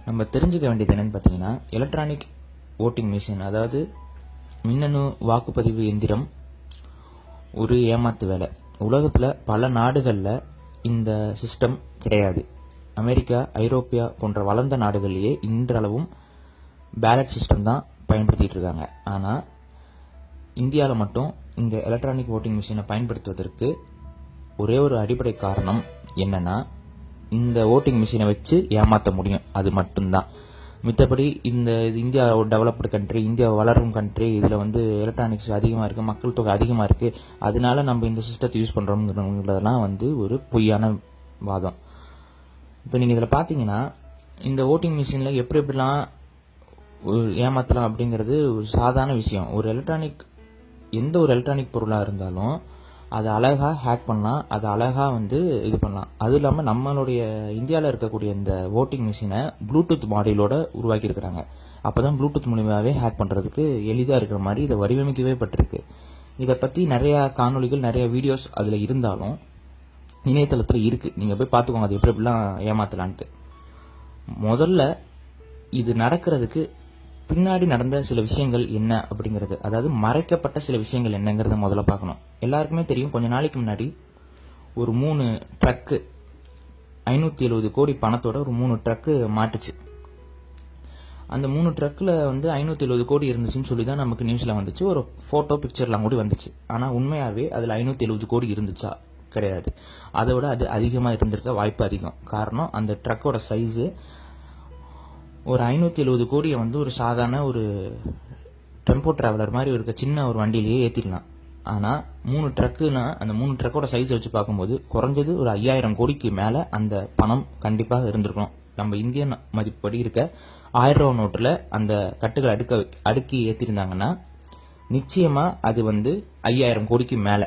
நம்ம தெரிஞ்சுக்க வேண்டியது என்னன்னு பார்த்தீங்கன்னா எலக்ட்ரானிக் ஓட்டிங் மிஷின் அதாவது மின்னணு வாக்குப்பதிவு எந்திரம் ஒரு ஏமாத்து வேலை உலகத்தில் பல நாடுகளில் இந்த சிஸ்டம் கிடையாது அமெரிக்கா ஐரோப்பியா போன்ற வளர்ந்த நாடுகளிலேயே இன்றளவும் பேலட் சிஸ்டம் தான் பயன்படுத்திட்டு இருக்காங்க ஆனால் இந்தியாவில் மட்டும் இந்த எலக்ட்ரானிக் ஓட்டிங் மிஷினை பயன்படுத்துவதற்கு ஒரே ஒரு அடிப்படை காரணம் என்னன்னா இந்த ஓட்டிங் மிஷினை வச்சு ஏமாற்ற முடியும் அது மட்டும்தான் மித்தபடி இந்த இது இந்தியா ஒரு டெவலப்டு கண்ட்ரி இந்தியா வளரும் கண்ட்ரி இதில் வந்து எலக்ட்ரானிக்ஸ் அதிகமாக இருக்குது மக்கள் தொகை அதிகமாக இருக்குது அதனால நம்ம இந்த சிஸ்டத்தை யூஸ் பண்ணுறோங்கிறதெல்லாம் வந்து ஒரு பொய்யான வாதம் இப்போ நீங்கள் இதில் பார்த்தீங்கன்னா இந்த ஓட்டிங் மிஷினில் எப்படி எப்படிலாம் ஒரு ஏமாத்தலாம் அப்படிங்கிறது ஒரு சாதாரண விஷயம் ஒரு எலக்ட்ரானிக் எந்த ஒரு எலக்ட்ரானிக் பொருளாக இருந்தாலும் அதை அழகாக ஹேக் பண்ணலாம் அதை அழகாக வந்து இது பண்ணலாம் அதுவும் இல்லாமல் நம்மளுடைய இந்தியாவில் இருக்கக்கூடிய இந்த ஓட்டிங் மிஷினை ப்ளூடூத் மாடியூலோட உருவாக்கியிருக்கிறாங்க அப்போ தான் ப்ளூடூத் மூலியமாகவே ஹேக் பண்ணுறதுக்கு எளிதாக இருக்கிற மாதிரி இதை வடிவமைக்கவே பட்டிருக்கு இதை பற்றி நிறையா காணொளிகள் நிறைய வீடியோஸ் அதில் இருந்தாலும் இணையதளத்தில் இருக்குது நீங்கள் போய் பார்த்துக்கோங்க அது எப்படி எப்படிலாம் ஏமாத்தலான்ட்டு முதல்ல இது நடக்கிறதுக்கு பின்னாடி நடந்த சில விஷயங்கள் என்ன அப்படிங்கிறது அதாவது மறைக்கப்பட்ட சில விஷயங்கள் என்னங்கிறத முதல்ல பார்க்கணும் எல்லாருக்குமே தெரியும் கொஞ்ச நாளைக்கு முன்னாடி ஒரு மூணு ட்ரக்கு ஐநூற்றி எழுபது கோடி பணத்தோட ஒரு மூணு ட்ரக்கு மாட்டுச்சு அந்த மூணு ட்ரக்கில் வந்து ஐநூற்றி எழுபது கோடி இருந்துச்சுன்னு சொல்லி தான் நமக்கு நியூஸில் வந்துச்சு ஒரு ஃபோட்டோ பிக்சர்லாம் கூட வந்துச்சு ஆனால் உண்மையாகவே அதில் ஐநூற்றி எழுபது கோடி இருந்துச்சா கிடையாது அதை விட அது அதிகமாக இருந்திருக்க வாய்ப்பு அதிகம் காரணம் அந்த ட்ரக்கோட சைஸு ஒரு ஐநூற்றி எழுபது கோடியை வந்து ஒரு சாதாரண ஒரு டெம்போ டிராவலர் மாதிரி இருக்க சின்ன ஒரு வண்டியிலேயே ஏற்றிடலாம் ஆனால் மூணு ட்ரக்குனா அந்த மூணு ட்ரக்கோட சைஸ் வச்சு பார்க்கும்போது குறைஞ்சது ஒரு ஐயாயிரம் கோடிக்கு மேலே அந்த பணம் கண்டிப்பாக இருந்திருக்கணும் நம்ம இந்தியன் மதிப்படி இருக்க ஆயிரம் ரூபா நோட்டில் அந்த கட்டுகள் அடுக்க அடுக்கி ஏற்றிருந்தாங்கன்னா நிச்சயமாக அது வந்து ஐயாயிரம் கோடிக்கு மேலே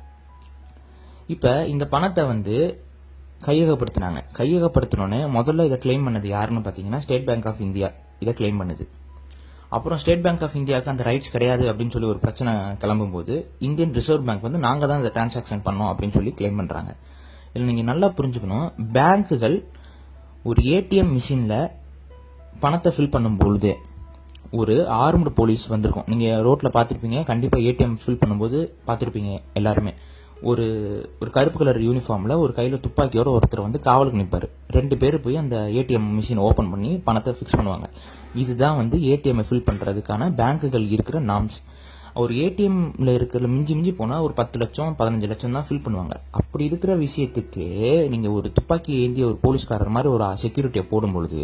இப்போ இந்த பணத்தை வந்து கையகப்படுத்தினாங்க கையகப்படுத்தினோடனே முதல்ல இதை கிளைம் பண்ணது யாருன்னு பார்த்தீங்கன்னா ஸ்டேட் பேங்க் ஆஃப் இந்தியா இதை கிளைம் பண்ணுது அப்புறம் ஸ்டேட் பேங்க் ஆஃப் இந்தியாவுக்கு அந்த ரைட்ஸ் கிடையாது அப்படின்னு சொல்லி ஒரு பிரச்சனை கிளம்பும்போது இந்தியன் ரிசர்வ் பேங்க் வந்து நாங்கள் தான் இந்த டிரான்சாக்ஷன் பண்ணோம் அப்படின்னு சொல்லி கிளைம் பண்ணுறாங்க இதில் நீங்கள் நல்லா புரிஞ்சுக்கணும் பேங்க்குகள் ஒரு ஏடிஎம் மிஷினில் பணத்தை ஃபில் பண்ணும் பொழுது ஒரு ஆர்ம்டு போலீஸ் வந்திருக்கும் நீங்கள் ரோட்டில் பார்த்துருப்பீங்க கண்டிப்பாக ஏடிஎம் ஃபில் பண்ணும்போது பார்த்துருப்பீங்க எல்லாருமே ஒரு ஒரு கருப்பு கலர் யூனிஃபார்மில் ஒரு கையில் துப்பாக்கியோட ஒருத்தர் வந்து காவலுக்கு நிற்பார் ரெண்டு பேர் போய் அந்த ஏடிஎம் மிஷின் ஓப்பன் பண்ணி பணத்தை ஃபிக்ஸ் பண்ணுவாங்க இதுதான் வந்து ஏடிஎம்மை ஃபில் பண்ணுறதுக்கான பேங்க்குகள் இருக்கிற நாம்ஸ் ஒரு ஏடிஎம்ல இருக்கிற மிஞ்சி மிஞ்சி போனால் ஒரு பத்து லட்சம் பதினஞ்சு லட்சம் தான் ஃபில் பண்ணுவாங்க அப்படி இருக்கிற விஷயத்துக்கு நீங்கள் ஒரு துப்பாக்கி ஏந்திய ஒரு போலீஸ்காரர் மாதிரி ஒரு செக்யூரிட்டியை போடும்பொழுது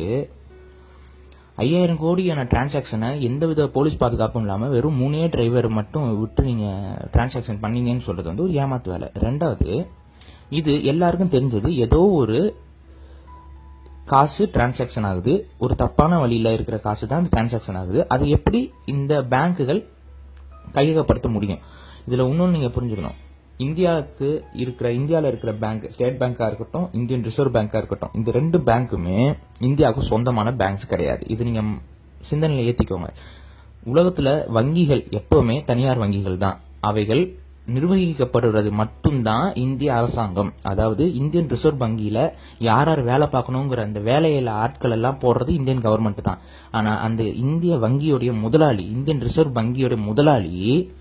ஐயாயிரம் கோடியான டிரான்சாக்ஷனை எந்தவித போலீஸ் பாதுகாப்பும் இல்லாமல் வெறும் மூணே டிரைவர் மட்டும் விட்டு நீங்கள் டிரான்சாக்ஷன் பண்ணீங்கன்னு சொல்கிறது வந்து ஒரு ஏமாத்து வேலை ரெண்டாவது இது எல்லாருக்கும் தெரிஞ்சது ஏதோ ஒரு காசு டிரான்சாக்ஷன் ஆகுது ஒரு தப்பான வழியில் இருக்கிற காசு தான் டிரான்சாக்ஷன் ஆகுது அது எப்படி இந்த பேங்க்குகள் கையகப்படுத்த முடியும் இதில் இன்னொன்று நீங்கள் புரிஞ்சுக்கணும் இந்தியாவுக்கு இருக்கிற இந்தியாவில் இருக்கிற பேங்க் ஸ்டேட் பேங்காக இருக்கட்டும் இந்தியன் ரிசர்வ் பேங்காக இருக்கட்டும் இந்த ரெண்டு பேங்க்குமே இந்தியாவுக்கு சொந்தமான பேங்க்ஸ் கிடையாது இது நீங்கள் சிந்தனையில் ஏற்றிக்கோங்க உலகத்தில் வங்கிகள் எப்பவுமே தனியார் வங்கிகள் தான் அவைகள் நிர்வகிக்கப்படுறது மட்டும்தான் இந்திய அரசாங்கம் அதாவது இந்தியன் ரிசர்வ் வங்கியில யார் யார் வேலை பார்க்கணுங்கிற அந்த வேலையில ஆட்கள் எல்லாம் போடுறது இந்தியன் கவர்மெண்ட் தான் ஆனா அந்த இந்திய வங்கியுடைய முதலாளி இந்தியன் ரிசர்வ் வங்கியோட முதலாளி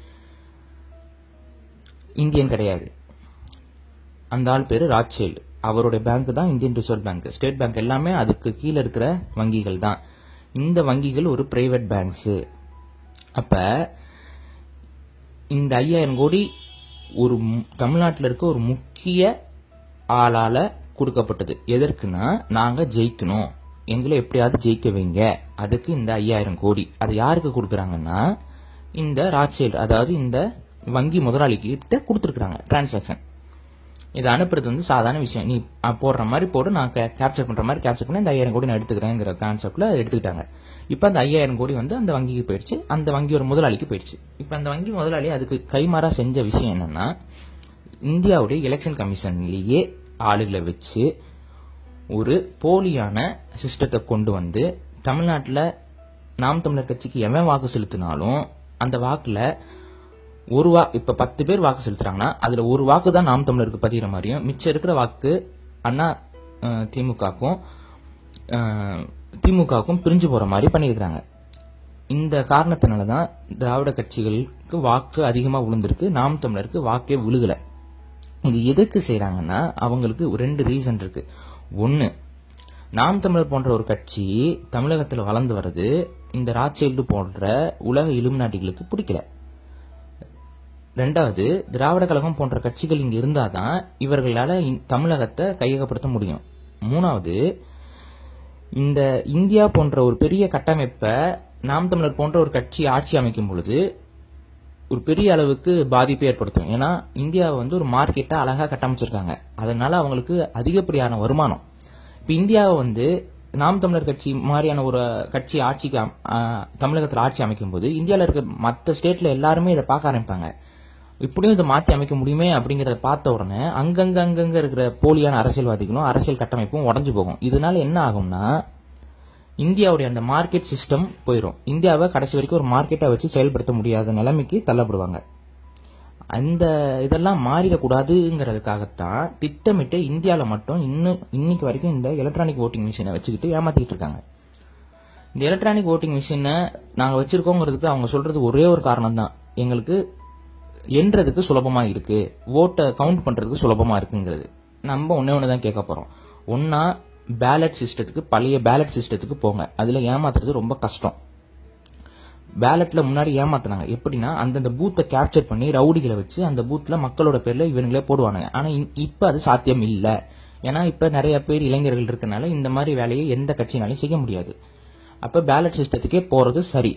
இந்தியன் கிடையாது அந்த ஆள் பேரு ராச்சேல் அவருடைய பேங்க் தான் Indian Reserve Bank State Bank எல்லாமே அதுக்கு கீழே இருக்கிற வங்கிகள் தான் இந்த வங்கிகள் ஒரு பிரைவேட் பேங்க்ஸ் அப்ப இந்த ஐயாயிரம் கோடி ஒரு தமிழ்நாட்டில் இருக்க ஒரு முக்கிய ஆளால கொடுக்கப்பட்டது எதற்குன்னா நாங்க ஜெயிக்கணும் எங்களை எப்படியாவது ஜெயிக்க வைங்க அதுக்கு இந்த ஐயாயிரம் கோடி அது யாருக்கு கொடுக்குறாங்கன்னா இந்த ராச்சேல் அதாவது இந்த வங்கி முதலாளிக்கு கிட்ட கொடுத்துருக்குறாங்க டிரான்சாக்ஷன் இதை அனுப்புறது வந்து சாதாரண விஷயம் நீ அஹ், போடுற மாதிரி போட்டு நான் கேப்சர் பண்ற மாதிரி கேப்சர் பண்ணி இந்த ஐயாயிரம் கோடி நான் எடுத்துக்கிறேங்கிற கான்செப்ட்ல எடுத்துக்கிட்டாங்க இப்போ அந்த ஐயாயிரம் கோடி வந்து அந்த வங்கிக்கு போயிடுச்சு அந்த வங்கியோட முதலாளிக்கு போயிடுச்சு இப்போ அந்த வங்கி முதலாளி அதுக்கு கைமாறா செஞ்ச விஷயம் என்னன்னா இந்தியாவுடைய எலெக்ஷன் கமிஷன்லேயே ஆளுகளை வச்சு ஒரு போலியான சிஸ்டத்தை கொண்டு வந்து தமிழ்நாட்டில் நாம் தமிழர் கட்சிக்கு எவன் வாக்கு செலுத்தினாலும் அந்த வாக்குல ஒரு வா இப்ப பத்து பேர் வாக்கு செலுத்துறாங்கன்னா அதுல ஒரு வாக்கு தான் நாம் தமிழருக்கு பதிகிற மாதிரியும் மிச்சம் இருக்கிற வாக்கு அண்ணா அஹ், திமுகவுக்கும் அஹ், திமுகவுக்கும் பிரிஞ்சு போற மாதிரி பண்ணியிருக்காங்க இந்த காரணத்தினால தான் திராவிட கட்சிகளுக்கு வாக்கு அதிகமாக விழுந்திருக்கு நாம் தமிழருக்கு வாக்கே விழுகல இது எதுக்கு செய்றாங்கன்னா அவங்களுக்கு ரெண்டு ரீசன் இருக்கு ஒன்று நாம் தமிழர் போன்ற ஒரு கட்சி தமிழகத்தில் வளர்ந்து வர்றது இந்த ராச்சைல்டு போன்ற உலக இலுமினாட்டிகளுக்கு பிடிக்கல ரெண்டாவது திராவிட கழகம் போன்ற கட்சிகள் இங்க இருந்தாதான் இவர்களால இந்- தமிழகத்தை கையகப்படுத்த முடியும் மூணாவது இந்த இந்தியா போன்ற ஒரு பெரிய கட்டமைப்பை நாம் தமிழர் போன்ற ஒரு கட்சி ஆட்சி அமைக்கும் பொழுது ஒரு பெரிய அளவுக்கு பாதிப்பை ஏற்படுத்தும் ஏன்னா இந்தியாவை வந்து ஒரு மார்க்கெட்டை அழகா கட்டமைச்சிருக்காங்க அதனால அவங்களுக்கு அதிகப்படியான வருமானம் இப்ப இந்தியாவை வந்து நாம் தமிழர் கட்சி மாதிரியான ஒரு கட்சி ஆட்சிக்கு அம்- ஆ, தமிழகத்தில் ஆட்சி அமைக்கும் போது இந்தியாவில் இருக்க மற்ற ஸ்டேட்ல எல்லாருமே இதை பார்க்க ஆரம்பிப்பாங்க இப்படியும் இதை மாற்றி அமைக்க முடியுமே அப்படிங்கறத பார்த்த உடனே அங்கங்க அங்கங்க இருக்கிற போலியான அரசியல்வாதிகளும் அரசியல் கட்டமைப்பும் உடஞ்சு போகும் இதனால என்ன ஆகும்னா இந்தியாவுடைய அந்த மார்க்கெட் சிஸ்டம் போயிடும் இந்தியாவை கடைசி வரைக்கும் ஒரு மார்க்கெட்டை வச்சு செயல்படுத்த முடியாத நிலைமைக்கு தள்ளப்படுவாங்க அந்த இதெல்லாம் மாறிடக்கூடாதுங்கிறதுக்காகத்தான் திட்டமிட்டு இந்தியாவில் மட்டும் இன்னும் இன்னைக்கு வரைக்கும் இந்த எலக்ட்ரானிக் ஓட்டிங் மிஷினை வச்சுக்கிட்டு ஏமாத்திட்டு இருக்காங்க இந்த எலக்ட்ரானிக் ஓட்டிங் மிஷினை நாங்கள் வச்சிருக்கோங்கிறதுக்கு அவங்க சொல்றது ஒரே ஒரு காரணம் தான் எங்களுக்கு எண்றதுக்கு சுலபமா இருக்கு ஓட்டை கவுண்ட் பண்றதுக்கு சுலபமா இருக்குங்கிறது நம்ம ஒன்னே ஒன்று தான் கேட்க போறோம் ஒன்னா பேலட் சிஸ்டத்துக்கு பழைய பேலட் சிஸ்டத்துக்கு போங்க அதுல ஏமாத்துறது ரொம்ப கஷ்டம் பேலட்ல முன்னாடி ஏமாத்துனாங்க எப்படின்னா அந்தந்த பூத்தை கேப்சர் பண்ணி ரவுடிகளை வச்சு அந்த பூத்ல மக்களோட பேர்ல இவனுங்களே போடுவானுங்க ஆனா இ- இப்ப அது சாத்தியம் இல்ல ஏன்னா இப்ப நிறைய பேர் இளைஞர்கள் இருக்கனால இந்த மாதிரி வேலையை எந்த கட்சினாலையும் செய்ய முடியாது அப்ப பேலட் சிஸ்டத்துக்கே போறது சரி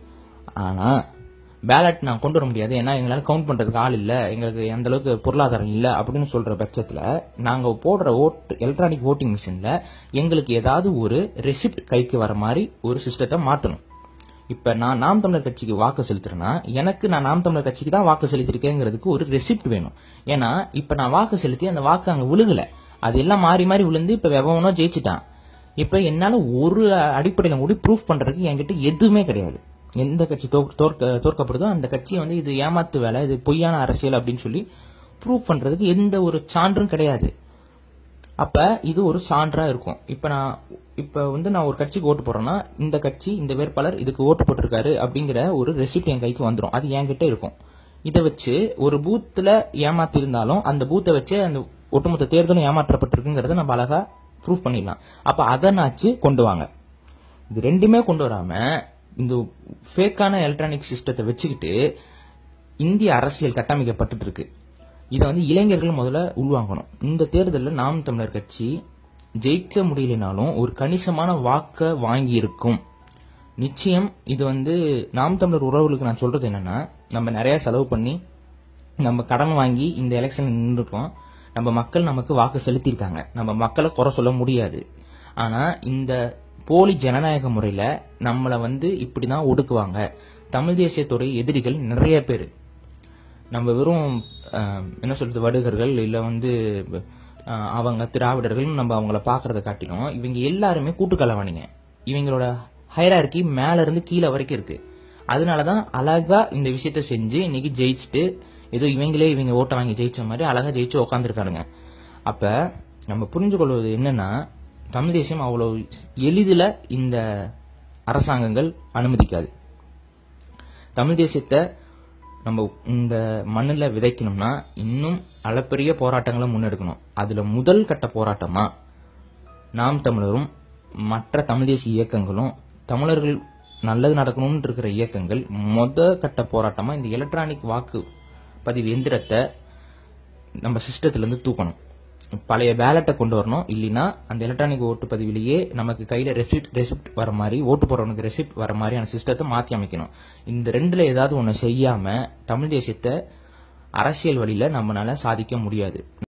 ஆனா பேலட் நான் கொண்டு வர முடியாது ஏன்னா எங்களால கவுண்ட் பண்றதுக்கு ஆள் இல்ல எங்களுக்கு அந்த அளவுக்கு பொருளாதாரம் இல்ல அப்படின்னு சொல்ற பட்சத்துல நாங்க போடுற ஓட்டு எலக்ட்ரானிக் ஓட்டிங் மிஷின்ல எங்களுக்கு ஏதாவது ஒரு ரெசிப்ட் கைக்கு வர மாதிரி ஒரு சிஸ்டத்தை மாத்தணும் இப்ப நான் நாம் தமிழர் கட்சிக்கு வாக்கு செலுத்துறேன்னா எனக்கு நான் நாம் தமிழர் கட்சிக்கு தான் வாக்கு செலுத்திருக்கேங்கிறதுக்கு ஒரு ரெசிப்ட் வேணும் ஏன்னா இப்ப நான் வாக்கு செலுத்தி அந்த வாக்கு அங்க விழுகல அது எல்லாம் மாறி மாறி விழுந்து இப்ப எவனோ ஜெயிச்சிட்டான் இப்ப என்னால ஒரு அடிப்படையில கூட ப்ரூஃப் பண்றதுக்கு என்கிட்ட எதுவுமே கிடையாது எந்த கட்சி தோற்க- தோற்க தோற்கப்படுதோ அந்த கட்சியை வந்து இது ஏமாத்து வேலை இது பொய்யான அரசியல் அப்படின்னு சொல்லி ப்ரூஃப் பண்றதுக்கு எந்த ஒரு சான்றும் கிடையாது அப்ப இது ஒரு சான்றா இருக்கும் இப்ப நான் இப்ப வந்து நான் ஒரு கட்சிக்கு ஓட்டு போடுறேன்னா இந்த கட்சி இந்த வேட்பாளர் இதுக்கு ஓட்டு போட்டிருக்காரு அப்படிங்கிற ஒரு ரெசிப்ட் என் கைக்கு வந்துடும் அது என்கிட்ட இருக்கும் இதை வச்சு ஒரு பூத்துல ஏமாத்தி இருந்தாலும் அந்த பூத்தை வச்சு அந்த ஒட்டுமொத்த தேர்தலும் ஏமாற்றப்பட்டிருக்குங்கிறத நம்ம அழகா ப்ரூஃப் பண்ணிடலாம் அப்ப அதனாச்சு கொண்டு வாங்க இது ரெண்டுமே கொண்டு வராம இந்த ஃபேக்கான எலக்ட்ரானிக் சிஸ்டத்தை வச்சுக்கிட்டு இந்திய அரசியல் கட்டமைக்கப்பட்டுட்டு இருக்கு இதை வந்து இளைஞர்கள் முதல்ல உள்வாங்கணும் இந்த தேர்தலில் நாம் தமிழர் கட்சி ஜெயிக்க முடியலனாலும் ஒரு கணிசமான வாக்க வாங்கி இருக்கும் நிச்சயம் இது வந்து நாம் தமிழர் உறவுகளுக்கு நான் சொல்றது என்னன்னா நம்ம நிறைய செலவு பண்ணி நம்ம கடன் வாங்கி இந்த எலெக்ஷன் நின்றுருக்கோம் நம்ம மக்கள் நமக்கு வாக்கு செலுத்தியிருக்காங்க நம்ம மக்களை குறை சொல்ல முடியாது ஆனா இந்த போலி ஜனநாயக முறையில நம்மளை வந்து இப்படிதான் ஒடுக்குவாங்க தமிழ் தேசியத்துடைய எதிரிகள் நிறைய பேர் நம்ம வெறும் அஹ், என்ன சொல்றது வடுகர்கள் இல்ல வந்து அஹ், அவங்க திராவிடர்கள் நம்ம அவங்கள பாக்குறத காட்டிலும் இவங்க எல்லாருமே கூட்டுக்கலவாணிங்க இவங்களோட ஹைரார்கி மேல இருந்து கீழே வரைக்கும் இருக்கு அதனாலதான் அழகா இந்த விஷயத்த செஞ்சு இன்னைக்கு ஜெயிச்சுட்டு ஏதோ இவங்களே இவங்க ஓட்ட வாங்கி ஜெயிச்ச மாதிரி அழகா ஜெயிச்சு உக்காந்துருக்காருங்க அப்ப நம்ம புரிஞ்சு கொள்வது என்னன்னா தமிழ் தேசியம் அவ்வளவு எளிதில் இந்த அரசாங்கங்கள் அனுமதிக்காது தமிழ் தேசியத்தை நம்ம இந்த மண்ணில் விதைக்கணும்னா இன்னும் அளப்பெரிய போராட்டங்களை முன்னெடுக்கணும் அதுல முதல் கட்ட போராட்டமா நாம் தமிழரும் மற்ற தமிழ் தேசிய இயக்கங்களும் தமிழர்கள் நல்லது நடக்கணும்னு இருக்கிற இயக்கங்கள் மொத கட்ட போராட்டமா இந்த எலக்ட்ரானிக் வாக்கு பதிவு எந்திரத்தை நம்ம சிஸ்டத்துல இருந்து தூக்கணும் பழைய பேலட்டை கொண்டு வரணும் இல்லைன்னா அந்த எலக்ட்ரானிக் ஓட்டு பதிவிலேயே நமக்கு கையில ரெசிப்ட் ரெசிப்ட் வர மாதிரி ஓட்டு போடுறவனுக்கு ரெசிப்ட் வர மாதிரியான சிஸ்டத்தை மாத்தி அமைக்கணும் இந்த ரெண்டுல ஏதாவது ஒண்ணு செய்யாம தமிழ் தேசியத்தை அரசியல் வழியில நம்மளால சாதிக்க முடியாது